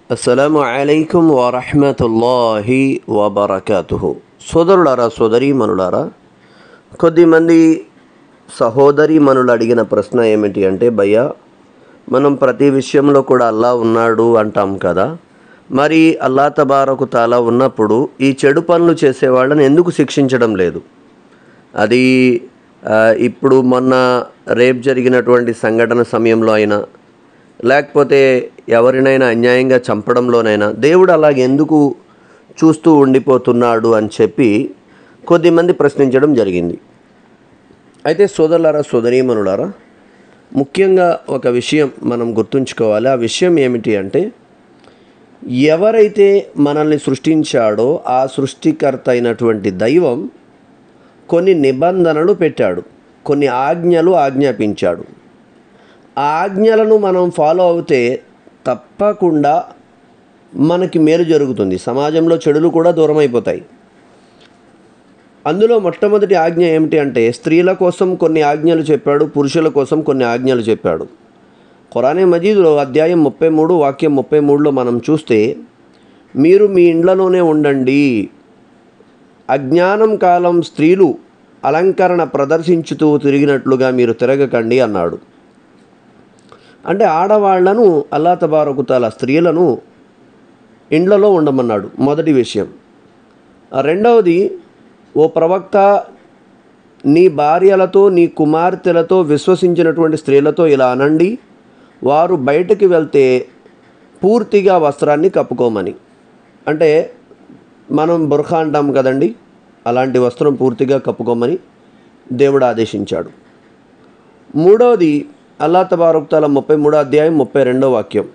అస్సలాము అలైకుం వరహమతుల్లాహి వబర్కాతుహు సోదరులారా సోదరీమణులారా కొద్దిమంది సహోదరీమణులు అడిగిన ప్రశ్న ఏమిటి అంటే భయ్యా మనం ప్రతి విషయంలో కూడా అల్లా ఉన్నాడు అంటాం కదా మరి అల్లా తబారకు తాలా ఉన్నప్పుడు ఈ చెడు పనులు చేసే వాళ్ళని ఎందుకు శిక్షించడం లేదు అది ఆ, ఇప్పుడు మొన్న రేప్ జరిగినటువంటి సంఘటన సమయంలో అయినా లేకపోతే ఎవరినైనా అన్యాయంగా చంపడంలోనైనా దేవుడు అలాగ ఎందుకు చూస్తూ ఉండిపోతున్నాడు అని చెప్పి కొద్దిమంది ప్రశ్నించడం జరిగింది అయితే సోదరులారా సోదరీమణులారా ముఖ్యంగా ఒక విషయం మనం గుర్తుంచుకోవాలి ఆ విషయం ఏమిటి అంటే ఎవరైతే మనల్ని సృష్టించాడో ఆ సృష్టికర్త అయినటువంటి దైవం కొన్ని నిబంధనలు పెట్టాడు కొన్ని ఆజ్ఞలు ఆజ్ఞాపించాడు ఆ ఆజ్ఞలను మనం ఫాలో అవుతే తప్పకుండా మనకి మేలు జరుగుతుంది సమాజంలో చెడులు కూడా దూరం అయిపోతాయి అందులో మొట్టమొదటి ఆజ్ఞ ఏమిటి అంటే స్త్రీల కోసం కొన్ని ఆజ్ఞలు చెప్పాడు పురుషుల కోసం కొన్ని ఆజ్ఞలు చెప్పాడు ఖురానే మజీదులో అధ్యాయం ముప్పై మూడు వాక్యం ముప్పై మూడులో మనం చూస్తే మీరు మీ ఇండ్లలోనే ఉండండి అజ్ఞానం కాలం స్త్రీలు అలంకరణ ప్రదర్శించుతూ తిరిగినట్లుగా మీరు తిరగకండి అన్నాడు అంటే ఆడవాళ్లను అల్లా తబారకుతాల స్త్రీలను ఇండ్లలో ఉండమన్నాడు మొదటి విషయం ఆ రెండవది ఓ ప్రవక్త నీ భార్యలతో నీ కుమార్తెలతో విశ్వసించినటువంటి స్త్రీలతో ఇలా అనండి వారు బయటకు వెళ్తే పూర్తిగా వస్త్రాన్ని కప్పుకోమని అంటే మనం బుర్ఖా అంటాం కదండి అలాంటి వస్త్రం పూర్తిగా కప్పుకోమని దేవుడు ఆదేశించాడు మూడవది అల్లా తబారుక్తాల ముప్పై మూడో అధ్యాయం ముప్పై రెండో వాక్యం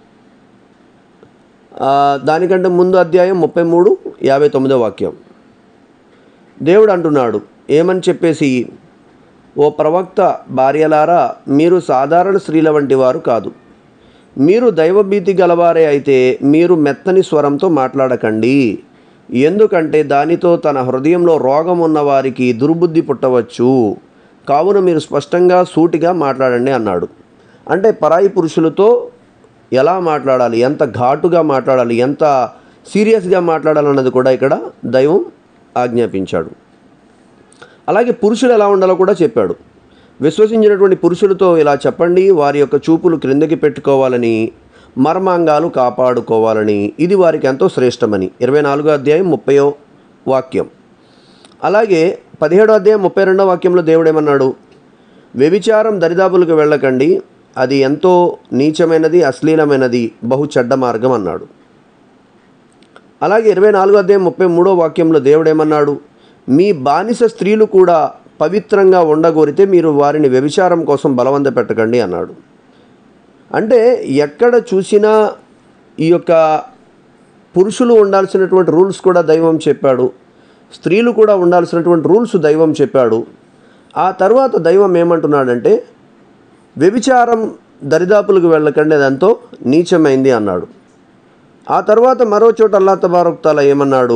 ఆ, దానికంటే ముందు అధ్యాయం ముప్పై మూడు యాభై తొమ్మిదో వాక్యం దేవుడు అంటున్నాడు ఏమని చెప్పేసి ఓ ప్రవక్త భార్యలారా మీరు సాధారణ స్త్రీల వంటి వారు కాదు మీరు దైవభీతి గలవారే అయితే మీరు మెత్తని స్వరంతో మాట్లాడకండి ఎందుకంటే దానితో తన హృదయంలో రోగం ఉన్న వారికి దుర్బుద్ధి పుట్టవచ్చు కావున మీరు స్పష్టంగా సూటిగా మాట్లాడండి అన్నాడు అంటే పరాయి పురుషులతో ఎలా మాట్లాడాలి ఎంత ఘాటుగా మాట్లాడాలి ఎంత సీరియస్గా మాట్లాడాలన్నది కూడా ఇక్కడ దైవం ఆజ్ఞాపించాడు అలాగే పురుషులు ఎలా ఉండాలో కూడా చెప్పాడు విశ్వసించినటువంటి పురుషులతో ఇలా చెప్పండి వారి యొక్క చూపులు క్రిందకి పెట్టుకోవాలని మర్మాంగాలు కాపాడుకోవాలని ఇది వారికి ఎంతో శ్రేష్టమని ఇరవై నాలుగో అధ్యాయం ముప్పయో వాక్యం అలాగే పదిహేడో అధ్యాయం ముప్పై రెండో వాక్యంలో దేవుడు ఏమన్నాడు వ్యభిచారం దరిదాపులకు వెళ్ళకండి అది ఎంతో నీచమైనది అశ్లీలమైనది బహు చెడ్డ మార్గం అన్నాడు అలాగే ఇరవై నాలుగో అధ్యాయం ముప్పై మూడో వాక్యంలో దేవుడు ఏమన్నాడు మీ బానిస స్త్రీలు కూడా పవిత్రంగా ఉండగోరితే మీరు వారిని వ్యభిచారం కోసం బలవంత పెట్టకండి అన్నాడు అంటే ఎక్కడ చూసినా ఈ యొక్క పురుషులు ఉండాల్సినటువంటి రూల్స్ కూడా దైవం చెప్పాడు స్త్రీలు కూడా ఉండాల్సినటువంటి రూల్స్ దైవం చెప్పాడు ఆ తర్వాత దైవం ఏమంటున్నాడంటే వ్యభిచారం దరిదాపులకు వెళ్ళకండి అదంతో నీచమైంది అన్నాడు ఆ తర్వాత మరో చోట అల్లా తబారక్తాల ఏమన్నాడు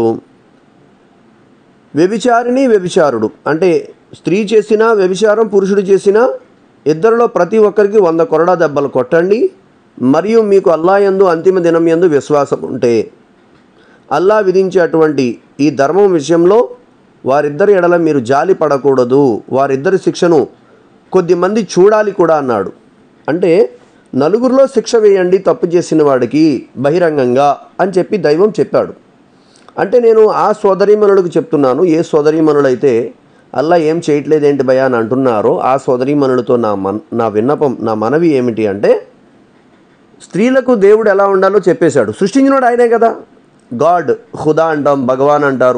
వ్యభిచారిణి వ్యభిచారుడు అంటే స్త్రీ చేసినా వ్యభిచారం పురుషుడు చేసినా ఇద్దరిలో ప్రతి ఒక్కరికి వంద కొరడా దెబ్బలు కొట్టండి మరియు మీకు అల్లా యందు అంతిమ దినం యందు విశ్వాసం ఉంటే అల్లా విధించే అటువంటి ఈ ధర్మం విషయంలో వారిద్దరి ఎడల మీరు జాలి పడకూడదు వారిద్దరి శిక్షను కొద్దిమంది చూడాలి కూడా అన్నాడు అంటే నలుగురిలో శిక్ష వేయండి తప్పు చేసిన వాడికి బహిరంగంగా అని చెప్పి దైవం చెప్పాడు అంటే నేను ఆ సోదరీమణులకు చెప్తున్నాను ఏ సోదరీమణులైతే అల్లా ఏం చేయట్లేదేంటి భయ అని అంటున్నారో ఆ సోదరీమణులతో నా మన్ నా విన్నపం నా మనవి ఏమిటి అంటే స్త్రీలకు దేవుడు ఎలా ఉండాలో చెప్పేశాడు సృష్టించినోడు ఆయనే కదా గాడ్ హుదా అంటాం భగవాన్ అంటారు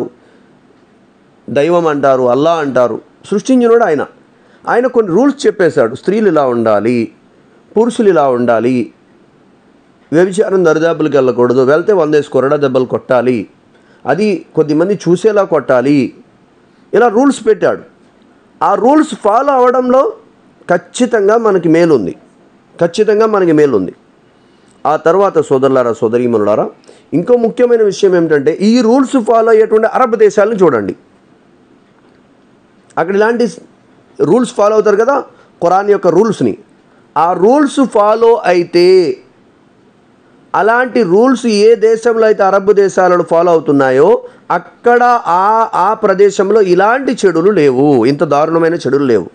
దైవం అంటారు అల్లా అంటారు సృష్టించినోడు ఆయన ఆయన కొన్ని రూల్స్ చెప్పేశాడు స్త్రీలు ఇలా ఉండాలి పురుషులు ఇలా ఉండాలి వ్యభిచారం దరిదాపులకు వెళ్ళకూడదు వెళ్తే వందేసి కొరడ దెబ్బలు కొట్టాలి అది కొద్దిమంది చూసేలా కొట్టాలి ఇలా రూల్స్ పెట్టాడు ఆ రూల్స్ ఫాలో అవ్వడంలో ఖచ్చితంగా మనకి మేలుంది ఖచ్చితంగా మనకి మేలుంది ఆ తర్వాత సోదరులారా సోదరీమణులారా ఇంకో ముఖ్యమైన విషయం ఏమిటంటే ఈ రూల్స్ ఫాలో అయ్యేటువంటి అరబ్ దేశాలను చూడండి అక్కడ ఇలాంటి రూల్స్ ఫాలో అవుతారు కదా ఖురాన్ యొక్క రూల్స్ని ఆ రూల్స్ ఫాలో అయితే అలాంటి రూల్స్ ఏ దేశంలో అయితే అరబ్ దేశాలలో ఫాలో అవుతున్నాయో అక్కడ ఆ ఆ ప్రదేశంలో ఇలాంటి చెడులు లేవు ఇంత దారుణమైన చెడులు లేవు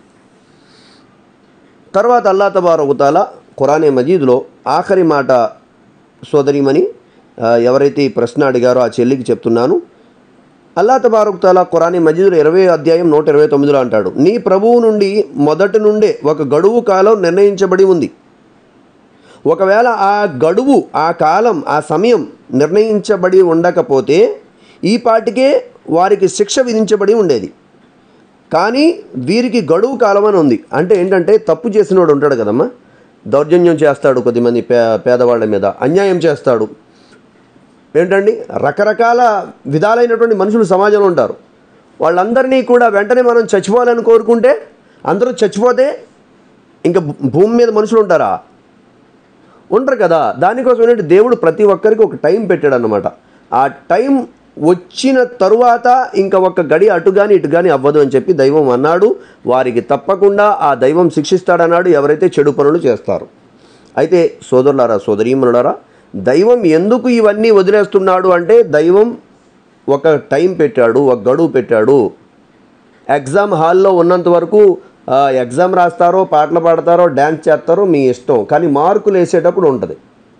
తర్వాత అల్లా తబారకుతాల ఖురానే మజీద్లో ఆఖరి మాట సోదరిమని ఆ, ఎవరైతే ఈ ప్రశ్న అడిగారో ఆ చెల్లికి చెప్తున్నాను అల్లా తబారకుతాల ఖురాని మజీదులో ఇరవై అధ్యాయం నూట ఇరవై తొమ్మిదిలో అంటాడు నీ ప్రభువు నుండి మొదటి నుండే ఒక గడువు కాలం నిర్ణయించబడి ఉంది ఒకవేళ ఆ గడువు ఆ కాలం ఆ సమయం నిర్ణయించబడి ఉండకపోతే ఈ పాటికే వారికి శిక్ష విధించబడి ఉండేది కానీ వీరికి గడువు కాలం అని ఉంది అంటే ఏంటంటే తప్పు చేసినోడు ఉంటాడు కదమ్మా దౌర్జన్యం చేస్తాడు కొద్దిమంది పే పేదవాళ్ళ మీద అన్యాయం చేస్తాడు ఏంటండి రకరకాల విధాలైనటువంటి మనుషులు సమాజంలో ఉంటారు వాళ్ళందరినీ కూడా వెంటనే మనం చచ్చిపోవాలని కోరుకుంటే అందరూ చచ్చిపోతే ఇంకా భూ- భూమి మీద మనుషులు ఉంటారా ఉండరు కదా దానికోసం ఏంటంటే దేవుడు ప్రతి ఒక్కరికి ఒక టైం పెట్టాడు అనమాట ఆ టైం వచ్చిన తరువాత ఇంకా ఒక గడి అటు కానీ ఇటు కానీ అవ్వదు అని చెప్పి దైవం అన్నాడు వారికి తప్పకుండా ఆ దైవం శిక్షిస్తాడన్నాడు ఎవరైతే చెడు పనులు చేస్తారు అయితే సోదరులారా సోదరీమనులారా దైవం ఎందుకు ఇవన్నీ వదిలేస్తున్నాడు అంటే దైవం ఒక టైం పెట్టాడు ఒక గడువు పెట్టాడు ఎగ్జామ్ హాల్లో ఉన్నంత వరకు ఆ, ఎగ్జామ్ రాస్తారో పాటలు పాడతారో డ్యాన్స్ చేస్తారో మీ ఇష్టం కానీ మార్కులు వేసేటప్పుడు ఉంటుంది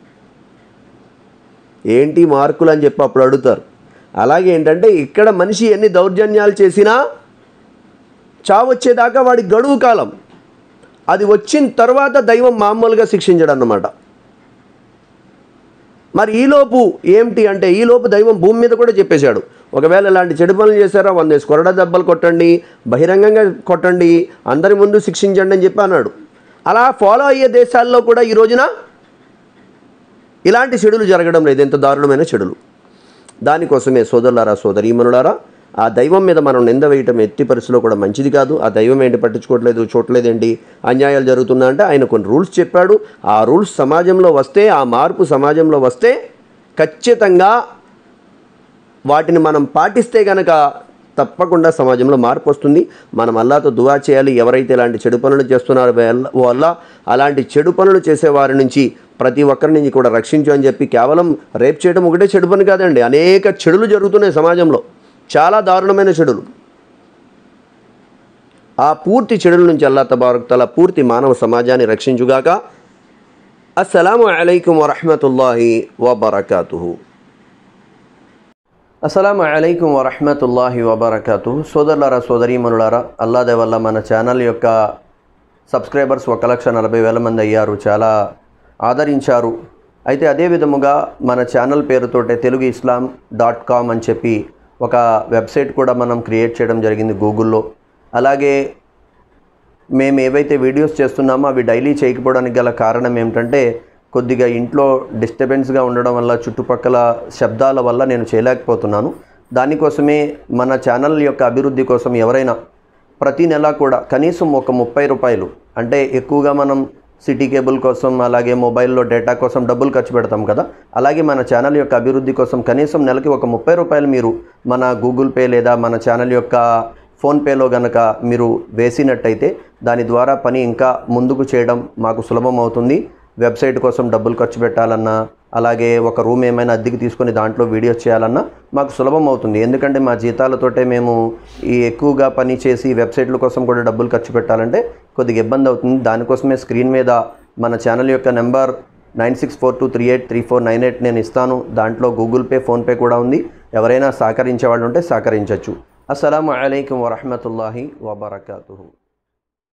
ఏంటి మార్కులు అని చెప్పి అప్పుడు అడుగుతారు అలాగే ఏంటంటే ఇక్కడ మనిషి ఎన్ని దౌర్జన్యాలు చేసినా చావొచ్చేదాకా వాడి గడువు కాలం అది వచ్చిన తర్వాత దైవం మామూలుగా శిక్షించడం అన్నమాట మరి ఈలోపు ఏమిటి అంటే ఈలోపు దైవం భూమి మీద కూడా చెప్పేశాడు ఒకవేళ ఇలాంటి చెడు పనులు చేశారా వంద కొరడ దెబ్బలు కొట్టండి బహిరంగంగా కొట్టండి అందరి ముందు శిక్షించండి అని చెప్పి అన్నాడు అలా ఫాలో అయ్యే దేశాల్లో కూడా ఈ రోజున ఇలాంటి చెడులు జరగడం లేదు ఎంత దారుణమైన చెడులు దానికోసమే సోదరులారా సోదరీమనులారా ఆ దైవం మీద మనం నింద వేయటం ఎట్టి పరిస్థితిలో కూడా మంచిది కాదు ఆ దైవం ఏంటి పట్టించుకోవట్లేదు చూడలేదేంటి అన్యాయాలు జరుగుతుందా అంటే ఆయన కొన్ని రూల్స్ చెప్పాడు ఆ రూల్స్ సమాజంలో వస్తే ఆ మార్పు సమాజంలో వస్తే ఖచ్చితంగా వాటిని మనం పాటిస్తే గనక తప్పకుండా సమాజంలో మార్పు వస్తుంది మనం అల్లాతో దువా చేయాలి ఎవరైతే ఇలాంటి చెడు పనులు చేస్తున్నారో వాళ్ళ- వల్ల అలాంటి చెడు పనులు చేసే వారి నుంచి ప్రతి ఒక్కరి నుంచి కూడా రక్షించు అని చెప్పి కేవలం రేప్ చేయడం ఒకటే చెడు పని కాదండి అనేక చెడులు జరుగుతున్నాయి సమాజంలో చాలా దారుణమైన చెడులు ఆ పూర్తి చెడుల నుంచి అల్లా తబారక్ తల పూర్తి మానవ సమాజాన్ని రక్షించుగాక అస్సలాము అలైకుం వరహమతుల్లాహి వబర్కాతుహు అస్సలాము అలైకుం వరహమతుల్లాహి వబర్కాతు సోదరులారా సోదరీమనులారా అల్లాదే వల్ల మన ఛానల్ యొక్క సబ్స్క్రైబర్స్ ఒక లక్ష నలభై వేల మంది అయ్యారు చాలా ఆదరించారు అయితే అదే విధముగా మన ఛానల్ పేరుతోటే తెలుగు ఇస్లాం డాట్ కామ్ అని చెప్పి ఒక వెబ్సైట్ కూడా మనం క్రియేట్ చేయడం జరిగింది గూగుల్లో అలాగే మేము ఏవైతే వీడియోస్ చేస్తున్నామో అవి డైలీ చేయకపోవడానికి గల కారణం ఏమిటంటే కొద్దిగా ఇంట్లో డిస్టర్బెన్స్గా ఉండడం వల్ల చుట్టుపక్కల శబ్దాల వల్ల నేను చేయలేకపోతున్నాను దానికోసమే మన ఛానల్ యొక్క అభివృద్ధి కోసం ఎవరైనా ప్రతి నెల కూడా కనీసం ఒక ముప్పై రూపాయలు అంటే ఎక్కువగా మనం సిటీ కేబుల్ కోసం అలాగే మొబైల్లో డేటా కోసం డబ్బులు ఖర్చు పెడతాం కదా అలాగే మన ఛానల్ యొక్క అభివృద్ధి కోసం కనీసం నెలకి ఒక ముప్పై రూపాయలు మీరు మన గూగుల్ పే లేదా మన ఛానల్ యొక్క ఫోన్పేలో గనక మీరు వేసినట్టయితే దాని ద్వారా పని ఇంకా ముందుకు చేయడం మాకు సులభం అవుతుంది వెబ్సైట్ కోసం డబ్బులు ఖర్చు పెట్టాలన్నా అలాగే ఒక రూమ్ ఏమైనా అద్దెకి తీసుకొని దాంట్లో వీడియోస్ చేయాలన్నా మాకు సులభం అవుతుంది ఎందుకంటే మా జీతాలతోటే మేము ఈ ఎక్కువగా పని చేసి వెబ్సైట్ల కోసం కూడా డబ్బులు ఖర్చు పెట్టాలంటే కొద్దిగా ఇబ్బంది అవుతుంది దానికోసమే స్క్రీన్ మీద మన ఛానల్ యొక్క number nine six four two three eight three four nine eight నేను ఇస్తాను దాంట్లో గూగుల్ పే ఫోన్పే కూడా ఉంది ఎవరైనా సహకరించే వాళ్ళు ఉంటే సహకరించవచ్చు అస్సలం అయికం వరహమతుల్లాహి వబర్కాతూ